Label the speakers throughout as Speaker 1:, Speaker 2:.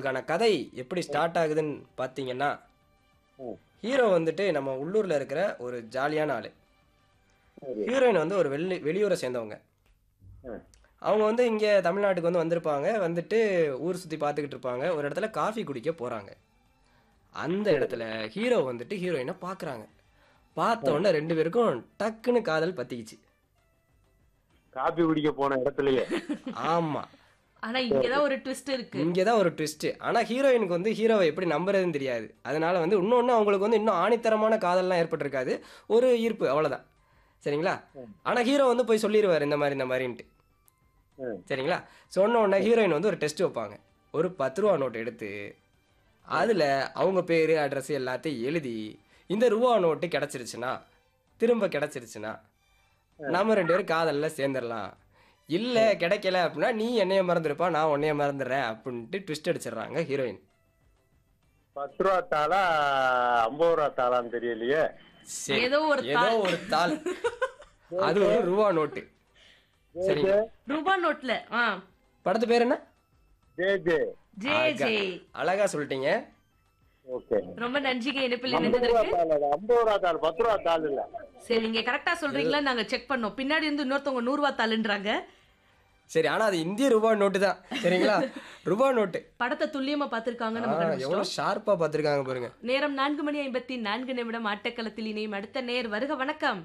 Speaker 1: உங்களுக்கான கதை எப்படி ஸ்டார்ட் ஆகுதுன்னு பார்த்தீங்கன்னா
Speaker 2: ம்.
Speaker 1: ஹீரோ வந்துட்டு நம்ம உள்ளூரில் இருக்கிற ஒரு ஜாலியான ஆள்
Speaker 2: சரி
Speaker 1: ஹீரோயின் வந்து ஒரு வெளி வெளியூரை சேர்ந்தவங்க
Speaker 2: ம்.
Speaker 1: அவங்க வந்து இங்கே தமிழ்நாட்டுக்கு வந்து வந்திருப்பாங்க வந்துட்டு ஊர் சுற்றி பார்த்துக்கிட்டு இருப்பாங்க ஒரு இடத்துல காஃபி குடிக்க போகிறாங்க அந்த இடத்துல ஹீரோ வந்துட்டு ஹீரோயினை பார்க்குறாங்க பார்த்த உடனே ரெண்டு பேருக்கும் டக்குன்னு காதல் பத்திக்கிச்சு
Speaker 2: காபி குடிக்க போன இடத்துலயே
Speaker 1: ஆமாம்
Speaker 3: ஆனா இங்கதான் ஒரு ட்விஸ்ட் இருக்கு
Speaker 1: இங்கே தான் ஒரு ட்விஸ்ட்டு ஆனால் ஹீரோயினுக்கு வந்து ஹீரோவை எப்படி நம்புறதுன்னு தெரியாது அதனால வந்து இன்னொன்று அவங்களுக்கு வந்து இன்னும் ஆணித்தரமான காதல்லாம் ஏற்பட்டிருக்காது ஒரு ஈர்ப்பு அவ்வளோதான் சரிங்களா ஆனால் ஹீரோ வந்து போய் சொல்லிடுவார் இந்த மாதிரி இந்த மாதிரின்ட்டு
Speaker 2: ம்.
Speaker 1: சரிங்களா சொன்ன உடனே ஹீரோயின் வந்து ஒரு டெஸ்ட் வைப்பாங்க ஒரு பத்து ரூபா நோட் எடுத்து அதில் அவங்க பேர் அட்ரஸ் எல்லாத்தையும் எழுதி இந்த ரூபா நோட்டு கிடச்சிருச்சுன்னா திரும்ப கிடச்சிருச்சுன்னா நம்ம ரெண்டு பேரும் காதலில் சேர்ந்துடலாம் இல்லை கிடைக்கல அப்படின்னா நீ என்னைய மறந்துருப்பா நான் உன்னைய மறந்துடுறேன் அப்படின்ட்டு ட்விஸ்ட் அடிச்சிடுறாங்க ஹீரோயின்
Speaker 2: பத்து ரூபா தாளா ஐம்பது ரூபா தாளான்னு தெரியலையே
Speaker 1: சரி
Speaker 3: ஏதோ ஒரு
Speaker 1: ஏதோ
Speaker 3: தாள்.
Speaker 1: ஒரு தாள் அது ஒரு ரூபா நோட்டு சரிங்க
Speaker 3: ரூபா நோட்ல ஆ
Speaker 1: படத்து பேர் என்ன
Speaker 2: ஜே ஜே
Speaker 3: ஜே ஜே
Speaker 1: அழகா சொல்லிட்டீங்க
Speaker 2: ஓகே
Speaker 3: ரொம்ப நன்றிங்க இணைப்பில்
Speaker 2: ஐம்பது ரூபா
Speaker 3: இணைந்ததற்கு
Speaker 2: தாள் அது ஐம்பது ரூபா தாள் பத்து ரூபா தாள் இல்ல
Speaker 3: சரி நீங்க கரெக்டா சொல்றீங்களா நாங்க செக் பண்ணோம் பின்னாடி இருந்து இன்னொருத்தவங்க நூறு ரூபா தாளுன்றாங்க
Speaker 1: சரி ஆனா அது இந்திய ரூபா நோட்டு தான் சரிங்களா ரூபா நோட்டு
Speaker 3: படத்தை துல்லியமா பார்த்திருக்காங்க நம்ம
Speaker 1: ஆ,
Speaker 3: கண்டுபிடிச்சிட்டோம்.
Speaker 1: எவ்வளவு ஷார்ப்பா பார்த்திருக்காங்க பாருங்க
Speaker 3: நேரம் நான்கு மணி ஐம்பத்தி நான்கு நிமிடம் ஆட்டக்களத்தில் இணையும் அடுத்த நேர் வருக வணக்கம்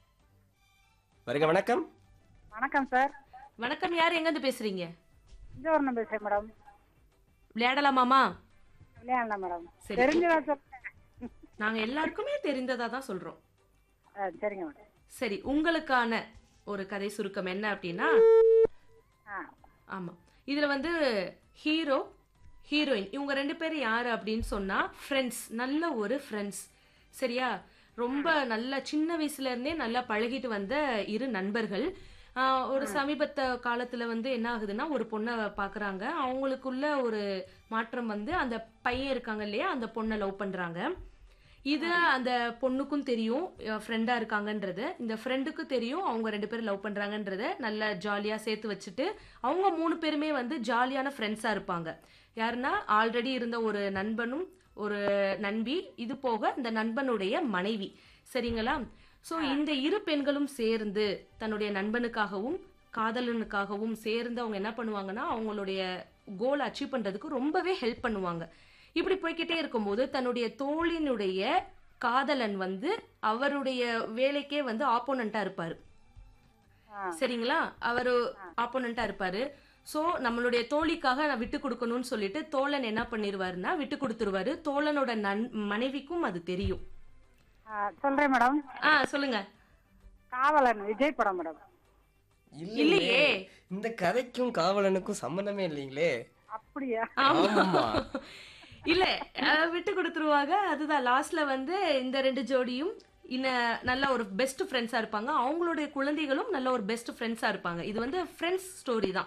Speaker 1: வருங்க வணக்கம்
Speaker 4: வணக்கம் சார்
Speaker 3: வணக்கம் யார் எங்க இருந்து பேசுறீங்க
Speaker 4: இந்தவரணம் பேசுறேன் மேடம்
Speaker 3: விளையாடலாமாமா
Speaker 4: விளையாடலாம் மேடம்
Speaker 3: சரி.
Speaker 4: தெரிஞ்சதா சொல்லுங்க
Speaker 3: நாங்க எல்லாருக்குமே தெரிந்ததா தான் சொல்றோம்
Speaker 4: ஆ, சரிங்க மேடம்
Speaker 3: சரி உங்களுக்கான ஒரு கதை சுருக்கம் என்ன அப்படின்னா
Speaker 4: ஆ
Speaker 3: ஆமா இதுல வந்து ஹீரோ ஹீரோயின் இவங்க ரெண்டு பேரும் யாரு அப்படின்னு சொன்னா ஃப்ரெண்ட்ஸ் நல்ல ஒரு ஃப்ரெண்ட்ஸ் சரியா ரொம்ப நல்ல சின்ன வயசுல இருந்தே நல்லா பழகிட்டு வந்த இரு நண்பர்கள் ஆஹ் ஒரு சமீபத்த காலத்துல வந்து என்ன ஆகுதுன்னா ஒரு பொண்ணை பாக்குறாங்க அவங்களுக்குள்ள ஒரு மாற்றம் வந்து அந்த பையன் இருக்காங்க இல்லையா அந்த பொண்ணை லவ் பண்றாங்க இது அந்த பொண்ணுக்கும் தெரியும் ஃப்ரெண்டா இருக்காங்கன்றது இந்த ஃப்ரெண்டுக்கு தெரியும் அவங்க ரெண்டு பேரும் லவ் பண்றாங்கன்றத நல்லா ஜாலியா சேர்த்து வச்சுட்டு அவங்க மூணு பேருமே வந்து ஜாலியான ஃப்ரெண்ட்ஸா இருப்பாங்க யாருன்னா ஆல்ரெடி இருந்த ஒரு நண்பனும் ஒரு நண்பி இது போக இந்த நண்பனுடைய மனைவி சரிங்களா ஸோ இந்த இரு பெண்களும் சேர்ந்து தன்னுடைய நண்பனுக்காகவும் காதலனுக்காகவும் சேர்ந்து அவங்க என்ன பண்ணுவாங்கன்னா அவங்களுடைய கோல் அச்சீவ் பண்றதுக்கு ரொம்பவே ஹெல்ப் பண்ணுவாங்க இப்படி போய்க்கிட்டே இருக்கும்போது தன்னுடைய தோழினுடைய காதலன் வந்து அவருடைய வேலைக்கே வந்து ஆப்போனண்டா இருப்பாரு
Speaker 4: ஆ.
Speaker 3: சரிங்களா அவர் ஆப்போனண்டா இருப்பாரு சோ நம்மளுடைய தோழிக்காக நான் விட்டு கொடுக்கணும்னு சொல்லிட்டு தோழன் என்ன பண்ணிருவாருன்னா விட்டு கொடுத்துருவாரு தோழனோட நன் மனைவிக்கும் அது தெரியும்
Speaker 4: ஆ, சொல்றேன் மேடம்
Speaker 3: ஆ சொல்லுங்க
Speaker 4: காவலன் விஜய் படம் மேடம்
Speaker 3: இல்லையே.
Speaker 1: இந்த கதைக்கும் காவலனுக்கும் சம்பந்தமே இல்லைங்களே
Speaker 4: அப்படியா
Speaker 1: ஆமா
Speaker 3: இல்ல அஹ், விட்டு கொடுத்துருவாங்க அதுதான் லாஸ்ட்ல வந்து இந்த ரெண்டு ஜோடியும் இன்ன நல்ல ஒரு பெஸ்ட் ஃப்ரெண்ட்ஸா இருப்பாங்க அவங்களுடைய குழந்தைகளும் நல்ல ஒரு பெஸ்ட் ஃப்ரெண்ட்ஸா இருப்பாங்க இது வந்து ஃப்ரெண்ட்ஸ் ஸ்டோரி தான்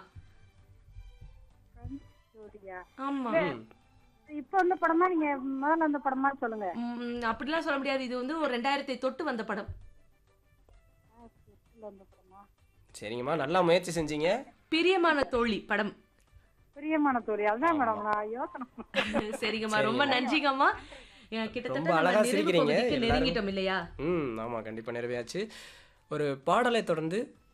Speaker 4: ஜோடியா
Speaker 3: ஆமா
Speaker 4: இப்ப வந்த படமா நீங்க முதல்ல வந்த படமா சொல்லுங்க
Speaker 3: ம், அப்படிலாம் சொல்ல முடியாது இது வந்து ஒரு ரெண்டாயிரத்தி தொட்டு வந்த படம்
Speaker 4: இப்ப வந்த படமா
Speaker 1: சரிங்கம்மா நல்லா முயற்சி செஞ்சீங்க
Speaker 3: பிரியமான தோழி படம்
Speaker 4: பிரியமான தோழி அதுதான் மேடம் நான் யோசனை
Speaker 3: சரிங்கம்மா ரொம்ப நன்றிங்கம்மா அஹ், கிட்டத்தட்ட
Speaker 1: ரொம்ப அழகா
Speaker 3: நம்ம நிறைவு
Speaker 1: சிரிக்கிறீங்க.
Speaker 3: பகுதிக்கு
Speaker 1: எல்லாரும்.
Speaker 3: நெருங்கிட்டோம் இல்லையா
Speaker 1: ம் ஆமாம் கண்டிப்பாக நிறைவேயாச்சு ஒரு பாடலை தொடர்ந்து